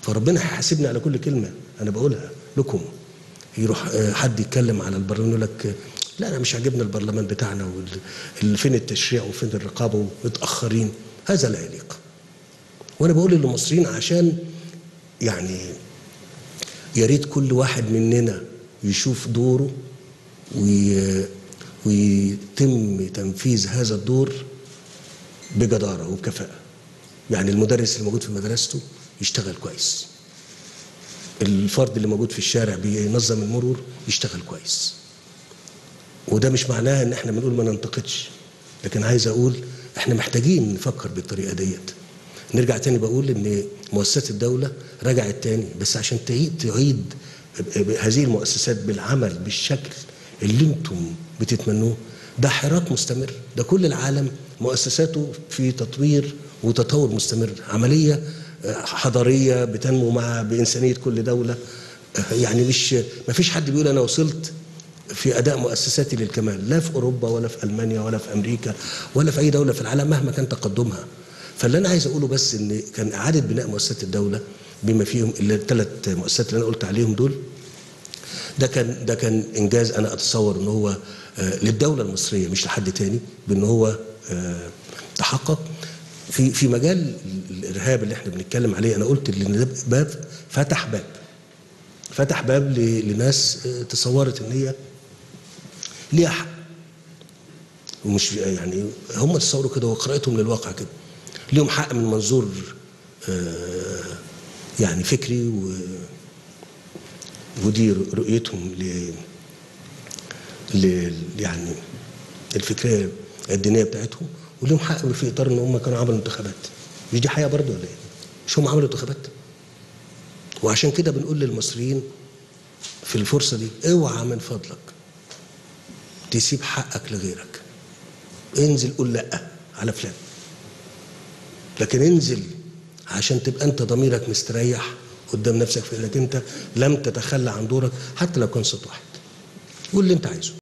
فربنا هيحاسبني على كل كلمه انا بقولها لكم يروح آه، حد يتكلم على البرلمان يقول لك آه، لا انا مش عاجبني البرلمان بتاعنا وال- ال- فين التشريع وفين الرقابه ومتاخرين هذا لا يليق وانا بقول للمصريين عشان يعني يا ريت كل واحد مننا يشوف دوره وي ويتم تنفيذ هذا الدور بجدارة وبكفاءة يعني المدرس اللي موجود في مدرسته يشتغل كويس الفرد اللي موجود في الشارع بينظم المرور يشتغل كويس وده مش معناه ان احنا بنقول ما ننتقدش لكن عايز اقول احنا محتاجين نفكر بالطريقه ديت نرجع تاني بقول ان مؤسسات الدوله رجعت تاني بس عشان تعيد تعيد هذه المؤسسات بالعمل بالشكل اللي انتم بتتمنوه ده حراك مستمر ده كل العالم مؤسساته في تطوير وتطور مستمر عمليه آه، حضاريه بتنمو مع بانسانيه كل دوله آه، يعني مش ما فيش حد بيقول انا وصلت في اداء مؤسساتي للكمال لا في اوروبا ولا في المانيا ولا في امريكا ولا في اي دوله في العالم مهما كان تقدمها فاللي انا عايز اقوله بس ان كان اعاده بناء مؤسسات الدوله بما فيهم الثلاث مؤسسات اللي انا قلت عليهم دول ده كان ده كان انجاز انا اتصور ان هو آه، للدوله المصريه مش لحد تاني بان هو آه، تحقق في في مجال الارهاب اللي احنا بنتكلم عليه انا قلت ان ده باب فتح باب فتح باب ل- لناس آه، تصورت ان هي ليها حق ومش يعني هم تصوروا كده وقراءتهم للواقع كده ليهم حق من منظور آه، يعني فكري و ودي رؤيتهم ل ل يعني الفكريه الدينيه بتاعتهم وليهم حق في اطار ان هم كانوا عملوا انتخابات مش دي حقيقه برضه ولا ايه؟ مش هم عملوا انتخابات؟ وعشان كده بنقول للمصريين في الفرصه دي اوعى من فضلك تسيب حقك لغيرك انزل قول لا على فلان لكن انزل عشان تبقى انت ضميرك مستريح قدام نفسك في انك انت لم تتخلى عن دورك حتى لو كان صوت واحد قول اللي انت عايزه